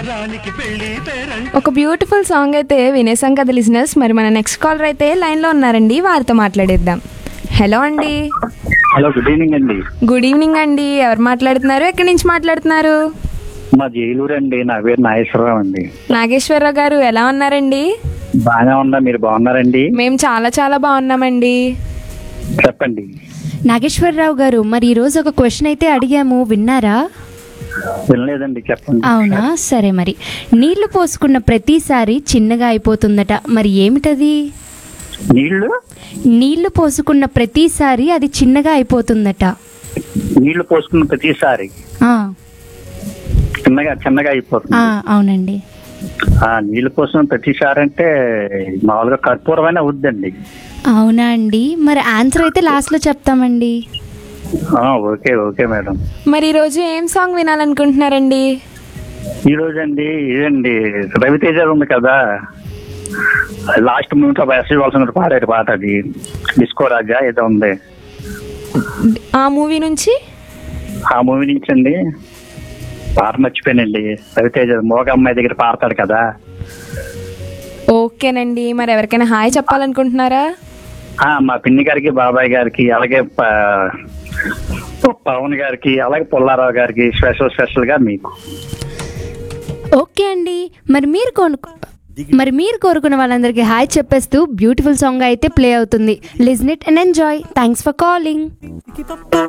ఒక beautiful song అయితే వినేసాం కదా లిజినెస్ మరి మన నెక్స్ట్ కాలర్ అయితే లైన్లో ఉన్నారండి వారితో మాట్లాడేద్దాం హలో అండి హలో గుడ్ ఈవినింగ్ అండి గుడ్ ఈవినింగ్ అండి ఎవరు మాట్లాడుతున్నారు ఎక్కడి నుంచి మాట్లాడుతున్నారు మా జైలూరు అండి నా పేరు నాగేశ్వరరావు అండి నాగేశ్వరరావు గారు ఎలా ఉన్నారండి బాగానే ఉందా మీరు బాగున్నారండి మేము చాలా చాలా బాగున్నామండి చెప్పండి నాగేశ్వరరావు గారు మరి ఈరోజు ఒక క్వశ్చన్ అయితే అడిగాము విన్నారా వినలేదండి చెప్పండి అవునా సరే మరి నీళ్లు పోసుకున్న ప్రతిసారి చిన్నగా అయిపోతుందట మరి ఏమిటది నీళ్లు నీళ్లు పోసుకున్న ప్రతిసారి అది చిన్నగా అయిపోతుందట నీళ్లు పోసుకున్న ప్రతిసారి ఆ, చిన్నగా చిన్నగా అయిపోతుంది ఆ, అవునండి ఆ నీళ్లు పోసుకున్న ప్రతిసారి అంటే మామూలుగా కర్పూరమైన అవుద్దండి అవునా అండి మరి ఆన్సర్ అయితే లాస్ట్లో చెప్తామండి ఆ, ఓకే ఓకే మేడం మరి ఈరోజు ఏం సాంగ్ వినాలనుకుంటున్నారండి ఈ రోజు అండి ఇదండి రవితేజ ఉంది కదా లాస్ట్ మినిట్ ఆఫ్ ఎస్వలసిన పాడారు పాట అది డిస్కో రాజా ఏదో ఉంది ఆ మూవీ నుంచి ఆ మూవీ నుంచి అండి పాట మర్చిపోయానండి రవితేజ మోగ అమ్మాయి దగ్గర పాడతాడు కదా ఓకేనండి మరి ఎవరికైనా హాయ్ చెప్పాలనుకుంటున్నారా ఆ మా పిన్ని గారికి బాబాయ్ గారికి అలాగే ప- పవన్ గారికి అలాగే పుల్లారావు గారికి స్పెషల్ స్పెషల్ గా మీకు ఓకే అండి మరి మీరు కొనుక్కో మరి మీరు కోరుకున్న వాళ్ళందరికీ హాయ్ చెప్పేస్తూ బ్యూటిఫుల్ సాంగ్ అయితే ప్లే అవుతుంది listen it and enjoy thanks for calling